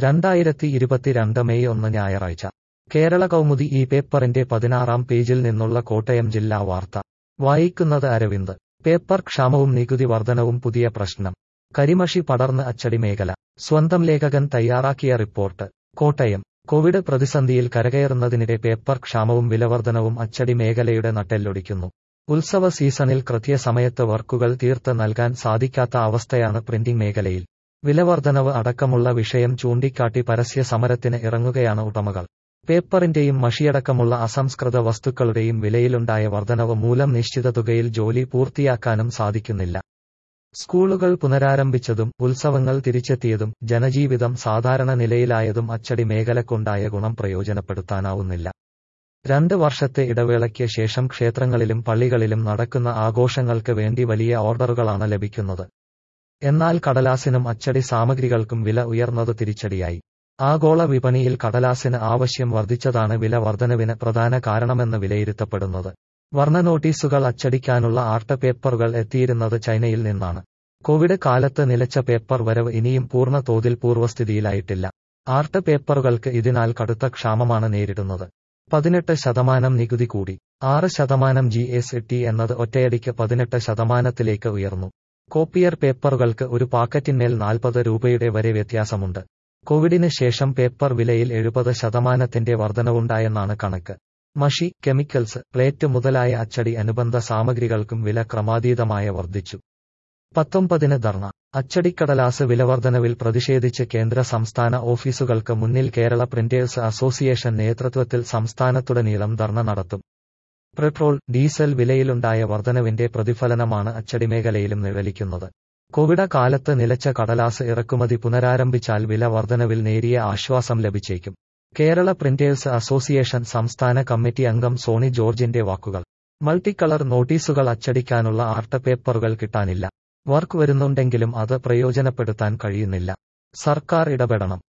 രണ്ടായിരത്തി ഇരുപത്തിരണ്ട് മെയ് ഒന്ന് ഞായറാഴ്ച കേരള കൗമുദി ഈ പേപ്പറിന്റെ പതിനാറാം പേജിൽ നിന്നുള്ള കോട്ടയം ജില്ലാ വാർത്ത വായിക്കുന്നത് അരവിന്ദ് പേപ്പർ ക്ഷാമവും നികുതി വർധനവും പുതിയ പ്രശ്നം കരിമഷി പടർന്ന് അച്ചടി മേഖല സ്വന്തം ലേഖകൻ തയ്യാറാക്കിയ റിപ്പോർട്ട് കോട്ടയം കോവിഡ് പ്രതിസന്ധിയിൽ കരകയറുന്നതിനിടെ പേപ്പർ ക്ഷാമവും വിലവർധനവും അച്ചടി മേഖലയുടെ നട്ടെല്ലൊടിക്കുന്നു ഉത്സവ സീസണിൽ കൃത്യസമയത്ത് വർക്കുകൾ തീർത്ത് നൽകാൻ സാധിക്കാത്ത അവസ്ഥയാണ് പ്രിന്റിംഗ് മേഖലയിൽ വിലവർധനവ് അടക്കമുള്ള വിഷയം ചൂണ്ടിക്കാട്ടി പരസ്യ സമരത്തിന് ഇറങ്ങുകയാണ് ഉടമകൾ പേപ്പറിന്റെയും മഷിയടക്കമുള്ള അസംസ്കൃത വസ്തുക്കളുടെയും വിലയിലുണ്ടായ വർധനവ് മൂലം നിശ്ചിത തുകയിൽ ജോലി പൂർത്തിയാക്കാനും സാധിക്കുന്നില്ല സ്കൂളുകൾ പുനരാരംഭിച്ചതും ഉത്സവങ്ങൾ തിരിച്ചെത്തിയതും ജനജീവിതം സാധാരണ നിലയിലായതും അച്ചടി മേഖലക്കുണ്ടായ ഗുണം പ്രയോജനപ്പെടുത്താനാവുന്നില്ല രണ്ട് വർഷത്തെ ഇടവേളയ്ക്ക് ശേഷം ക്ഷേത്രങ്ങളിലും പള്ളികളിലും നടക്കുന്ന ആഘോഷങ്ങൾക്ക് വേണ്ടി വലിയ ഓർഡറുകളാണ് ലഭിക്കുന്നത് എന്നാൽ കടലാസിനും അച്ചടി സാമഗ്രികൾക്കും വില ഉയർന്നത് തിരിച്ചടിയായി ആഗോള വിപണിയിൽ കടലാസിന് ആവശ്യം വർദ്ധിച്ചതാണ് വില വർധനവിന് പ്രധാന കാരണമെന്ന് വിലയിരുത്തപ്പെടുന്നത് വർണ്ണ നോട്ടീസുകൾ അച്ചടിക്കാനുള്ള ആർട്ട് പേപ്പറുകൾ എത്തിയിരുന്നത് ചൈനയിൽ നിന്നാണ് കോവിഡ് കാലത്ത് നിലച്ച പേപ്പർ വരവ് ഇനിയും പൂർണ്ണ തോതിൽ പൂർവ്വസ്ഥിതിയിലായിട്ടില്ല ആർട്ട് പേപ്പറുകൾക്ക് ഇതിനാൽ കടുത്ത ക്ഷാമമാണ് നേരിടുന്നത് പതിനെട്ട് ശതമാനം നികുതി കൂടി ആറ് ശതമാനം ജി എസ് ടി എന്നത് ഒറ്റയടിക്ക് പതിനെട്ട് ശതമാനത്തിലേക്ക് ഉയർന്നു കോപ്പിയർ പേപ്പറുകൾക്ക് ഒരു പാക്കറ്റിന്മേൽ നാൽപ്പത് രൂപയുടെ വരെ വ്യത്യാസമുണ്ട് കോവിഡിന് ശേഷം പേപ്പർ വിലയിൽ എഴുപത് ശതമാനത്തിന്റെ വർധനവുണ്ടായെന്നാണ് കണക്ക് മഷി കെമിക്കൽസ് പ്ലേറ്റ് മുതലായ അച്ചടി അനുബന്ധ സാമഗ്രികൾക്കും വില ക്രമാതീതമായ വർദ്ധിച്ചു പത്തൊമ്പതിന് ധർണ അച്ചടിക്കടലാസ് വിലവർധനവിൽ പ്രതിഷേധിച്ച് കേന്ദ്ര സംസ്ഥാന ഓഫീസുകൾക്ക് മുന്നിൽ കേരള പ്രിന്റേഴ്സ് അസോസിയേഷൻ നേതൃത്വത്തിൽ സംസ്ഥാനത്തുടനീളം ധർണ നടത്തും പെട്രോൾ ഡീസൽ വിലയിലുണ്ടായ വർധനവിന്റെ പ്രതിഫലനമാണ് അച്ചടി മേഖലയിലും നിഴലിക്കുന്നത് കോവിഡ് കാലത്ത് നിലച്ച കടലാസ് ഇറക്കുമതി പുനരാരംഭിച്ചാൽ വില വർധനവിൽ നേരിയ ആശ്വാസം ലഭിച്ചേക്കും കേരള പ്രിന്റേഴ്സ് അസോസിയേഷൻ സംസ്ഥാന കമ്മിറ്റി അംഗം സോണി ജോർജിന്റെ വാക്കുകൾ മൾട്ടി കളർ നോട്ടീസുകൾ അച്ചടിക്കാനുള്ള ആർട്ട് പേപ്പറുകൾ കിട്ടാനില്ല വർക്ക് വരുന്നുണ്ടെങ്കിലും അത് പ്രയോജനപ്പെടുത്താൻ കഴിയുന്നില്ല സർക്കാർ ഇടപെടണം